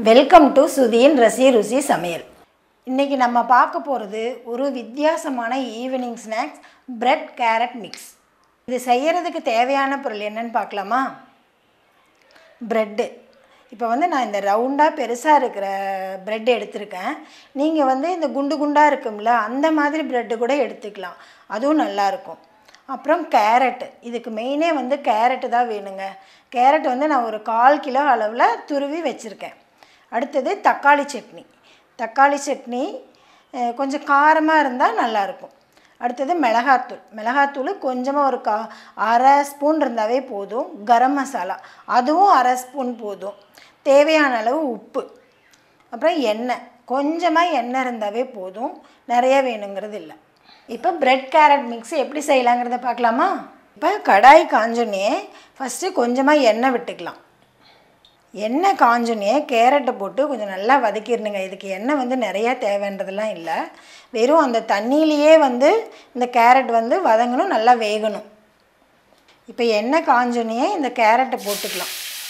welcome to சுதியின் ரசி ருசி சமையல் இன்றைக்கி நம்ம பார்க்க போகிறது ஒரு வித்தியாசமான evening snacks bread carrot mix இது செய்யறதுக்கு தேவையான பொருள் என்னன்னு பார்க்கலாமா ப்ரெட்டு இப்போ வந்து நான் இந்த ரவுண்டாக பெருசாக இருக்கிற ப்ரெட் எடுத்திருக்கேன் நீங்கள் வந்து இந்த குண்டு குண்டாக இருக்கும்ல அந்த மாதிரி ப்ரெட்டு கூட எடுத்துக்கலாம் அதுவும் நல்லாயிருக்கும் அப்புறம் கேரட் இதுக்கு மெயினே வந்து கேரட்டு தான் வேணுங்க கேரட் வந்து நான் ஒரு கால் கிலோ அளவில் துருவி வச்சுருக்கேன் அடுத்தது தக்காளி சட்னி தக்காளி சட்னி அஹ், கொஞ்சம் காரமாக இருந்தால் நல்லாயிருக்கும் அடுத்தது மிளகாத்தூள் மிளகாத்தூள் கொஞ்சமாக ஒரு கா அரை ஸ்பூன் இருந்தாவே போதும் கரம் மசாலா அதுவும் அரை ஸ்பூன் போதும் தேவையான அளவு உப்பு அப்புறம் எண்ணெய் கொஞ்சமாக எண்ணெய் இருந்தாவே போதும் நிறைய வேணுங்கிறது இல்லை இப்போ பிரெட் கேரட் மிக்ஸ் எப்படி செய்யலாங்கிறத பார்க்கலாமா இப்போ கடாய் காஞ்சோன்னே ஃபஸ்ட்டு கொஞ்சமாக எண்ணெய் விட்டுக்கலாம் எண்ணெய் காஞ்சோன்னே கேரட்டை போட்டு கொஞ்சம் நல்லா வதக்கிடணுங்க இதுக்கு எண்ணெய் வந்து நிறையா தேவைன்றதெல்லாம் இல்லை வெறும் அந்த தண்ணியிலேயே வந்து இந்த கேரட் வந்து வதங்கணும் நல்லா வேகணும் இப்போ எண்ணெய் காஞ்சோன்னே இந்த கேரட்டை போட்டுக்கலாம்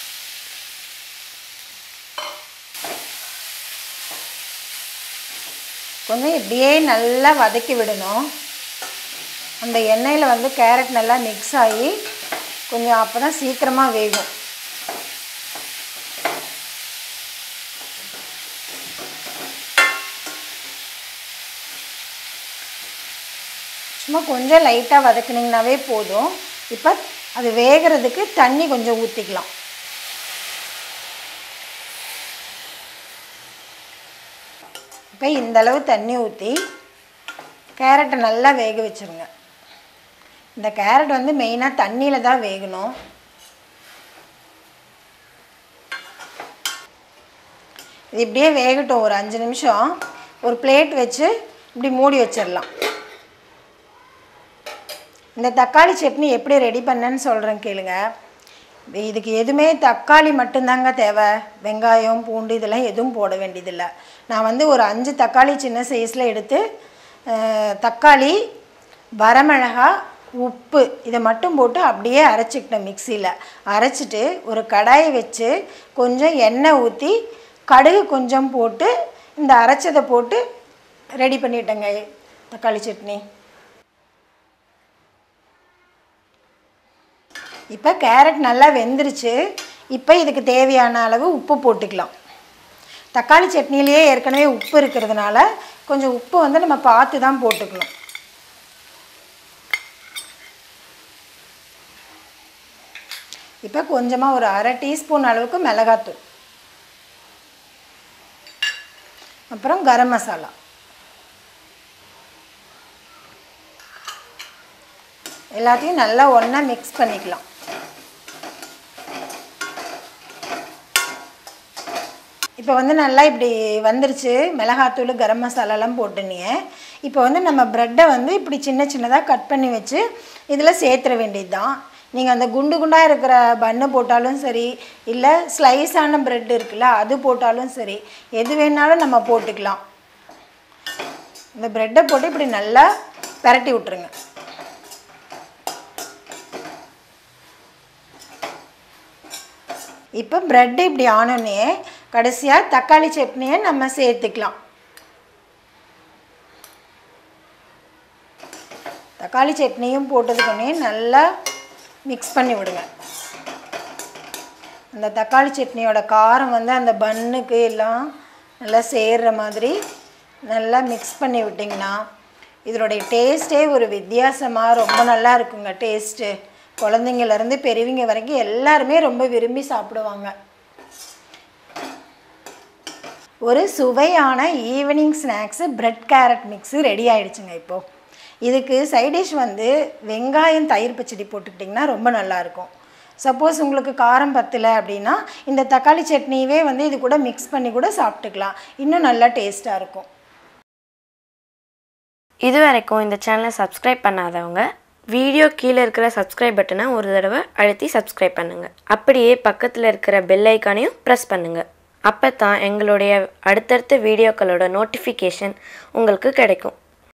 கொஞ்சம் இப்படியே நல்லா வதக்கி விடணும் அந்த எண்ணெயில் வந்து கேரட் நல்லா மிக்ஸ் ஆகி கொஞ்சம் அப்போ தான் சீக்கிரமாக வேகும் சும்மா கொஞ்சம் லைட்டாக வதக்குனிங்கனாவே போதும் இப்போ அது வேகிறதுக்கு தண்ணி கொஞ்சம் ஊற்றிக்கலாம் இப்போ இந்த அளவு தண்ணி ஊற்றி கேரட்டை நல்லா வேக வச்சுருங்க இந்த கேரட் வந்து மெயினாக தண்ணியில் தான் வேகணும் இது இப்படியே வேகட்டும் ஒரு அஞ்சு நிமிஷம் ஒரு பிளேட் வச்சு இப்படி மூடி வச்சிடலாம் இந்த தக்காளி சட்னி எப்படி ரெடி பண்ணேன்னு சொல்கிறேன் கேளுங்க இதுக்கு எதுவுமே தக்காளி மட்டும்தாங்க தேவை வெங்காயம் பூண்டு இதெல்லாம் எதுவும் போட வேண்டியதில்லை நான் வந்து ஒரு அஞ்சு தக்காளி சின்ன சைஸில் எடுத்து அஹ், தக்காளி வரமிளகா உப்பு இதை மட்டும் போட்டு அப்படியே அரைச்சிக்கிட்டேன் மிக்சியில் அரைச்சிட்டு ஒரு கடாயை வச்சு கொஞ்சம் எண்ணெய் ஊற்றி கடுகு கொஞ்சம் போட்டு இந்த அரைச்சதை போட்டு ரெடி பண்ணிட்டேங்க தக்காளி சட்னி இப்போ கேரட் நல்லா வெந்துருச்சு இப்போ இதுக்கு தேவையான அளவு உப்பு போட்டுக்கலாம் தக்காளி சட்னிலேயே ஏற்கனவே உப்பு இருக்கிறதுனால கொஞ்சம் உப்பு வந்து நம்ம பார்த்து தான் போட்டுக்கணும் இப்போ கொஞ்சமாக ஒரு அரை டீஸ்பூன் அளவுக்கு மிளகாத்தூள் அப்புறம் கரம் மசாலா எல்லாத்தையும் நல்லா ஒன்றா மிக்ஸ் பண்ணிக்கலாம் இப்போ வந்து நல்லா இப்படி வந்துருச்சு மிளகாத்தூள் கரம் மசாலாலாம் போட்டுனியே இப்போ வந்து நம்ம ப்ரெட்டை வந்து இப்படி சின்ன சின்னதாக கட் பண்ணி வச்சு இதில் சேர்த்துற வேண்டியது தான் நீங்கள் அந்த குண்டு குண்டாக இருக்கிற பன்னு போட்டாலும் சரி இல்லை ஸ்லைஸான ப்ரெட் இருக்குல்ல அது போட்டாலும் சரி எது வேணாலும் நம்ம போட்டுக்கலாம் இந்த ப்ரெட்டை போட்டு இப்படி நல்லா பிரட்டி விட்ருங்க இப்போ ப்ரெட்டு இப்படி ஆனோடனே கடைசியாக தக்காளி சட்னியை நம்ம சேர்த்துக்கலாம் தக்காளி சட்னியும் போட்டதுக்கொன்னே நல்லா மிக்ஸ் பண்ணி விடுங்க அந்த தக்காளி சட்னியோட காரம் வந்து அந்த பன்னுக்கு எல்லாம் நல்லா சேர்ற மாதிரி நல்லா மிக்ஸ் பண்ணி விட்டிங்கன்னா இதனுடைய டேஸ்ட்டே ஒரு வித்தியாசமாக ரொம்ப நல்லா இருக்குங்க டேஸ்ட்டு குழந்தைங்கள்லேருந்து பெரியவங்க வரைக்கும் எல்லாருமே ரொம்ப விரும்பி சாப்பிடுவாங்க ஒரு சுவையான evening snacks bread carrot mix ready ஆயிடுச்சுங்க இப்போது இதுக்கு சைட் டிஷ் வந்து வெங்காயம் தயிர் பச்சடி போட்டுக்கிட்டிங்கன்னா ரொம்ப நல்லாயிருக்கும் சப்போஸ் உங்களுக்கு காரம் பத்தலை அப்படின்னா இந்த தக்காளி சட்னியவே வந்து இது கூட மிக்ஸ் பண்ணி கூட சாப்பிட்டுக்கலாம் இன்னும் நல்லா டேஸ்ட்டாக இருக்கும் இது வரைக்கும் இந்த சேனலை சப்ஸ்கிரைப் பண்ணாதவங்க வீடியோ கீழே இருக்கிற சப்ஸ்கிரைப் பட்டனை ஒரு தடவை அழுத்தி சப்ஸ்கிரைப் பண்ணுங்கள் அப்படியே பக்கத்தில் இருக்கிற பெல் ஐக்கானையும் ப்ரெஸ் பண்ணுங்கள் அப்போ தான் எங்களுடைய அடுத்தடுத்த வீடியோக்களோட நோட்டிஃபிகேஷன் உங்களுக்கு கிடைக்கும்